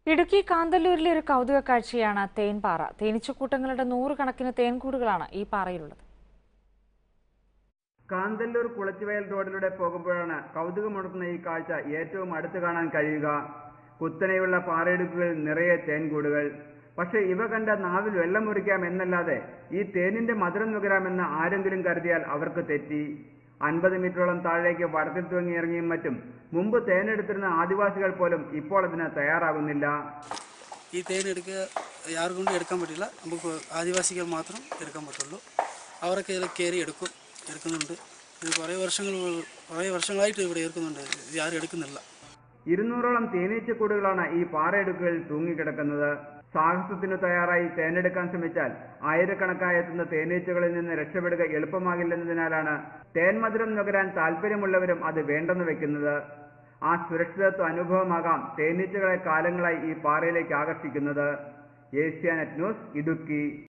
ഇടുക്കി കാന്തല്ലൂരിലെ ഒരു കൗതുക കാഴ്ചയാണ് തേൻപാറ തേനീച്ചക്കൂട്ടങ്ങളുടെ നൂറുകണക്കിന് തേൻകൂടുകളാണ് ഈ പാറയിലുള്ളത് കാന്തല്ലൂർ കുളച്ചുവയൽ റോഡിലൂടെ പോകുമ്പോഴാണ് കൗതുകമുണർത്തുന്ന ഈ കാഴ്ച ഏറ്റവും അടുത്ത് കാണാൻ കഴിയുക കുത്തനെയുള്ള പാറയിടുക്കുകളിൽ നിറയെ തേൻകൂടുകൾ പക്ഷേ ഇവ കണ്ട നാവിൽ വെള്ളം മുറിക്കാം എന്നല്ലാതെ ഈ തേനിന്റെ മധുരം നുകരാമെന്ന് ആരെങ്കിലും കരുതിയാൽ അവർക്ക് തെറ്റി അൻപത് മീറ്ററോളം താഴേക്ക് വടത്തിൽ തൂങ്ങിയിറങ്ങിയും മറ്റും മുമ്പ് തേനെടുത്തിരുന്ന ആദിവാസികൾ പോലും ഇപ്പോൾ അതിന് തയ്യാറാകുന്നില്ല ഈ തേൻ എടുക്കുക ആരും കൊണ്ടും എടുക്കാൻ പറ്റില്ല നമുക്ക് ആദിവാസികൾ മാത്രം എടുക്കാൻ പറ്റുള്ളൂ അവരൊക്കെ ഇതിൽ കയറി എടുക്കും എടുക്കുന്നുണ്ട് ഇത് കുറേ വർഷങ്ങൾ കുറേ വർഷങ്ങളായിട്ട് ഇവിടെ എടുക്കുന്നുണ്ട് ഇത് ആരും എടുക്കുന്നില്ല ഇരുന്നൂറോളം തേനീച്ചക്കൂടുകളാണ് ഈ പാറയിടുക്കുകളിൽ തൂങ്ങിക്കിടക്കുന്നത് സാഹസത്തിനു തയ്യാറായി തേനെടുക്കാൻ ശ്രമിച്ചാൽ ആയിരക്കണക്കായി എത്തുന്ന തേനീച്ചകളിൽ നിന്ന് രക്ഷപ്പെടുക എളുപ്പമാകില്ലെന്നതിനാലാണ് തേൻമധുരം നുകരാൻ താല്പര്യമുള്ളവരും അത് വേണ്ടെന്ന് വെക്കുന്നത് ആ സുരക്ഷിതത്വ അനുഭവമാകാം തേനീച്ചകളെ കാലങ്ങളായി ഈ പാറയിലേക്ക് ആകർഷിക്കുന്നത് ഏഷ്യാനെറ്റ് ന്യൂസ് ഇടുക്കി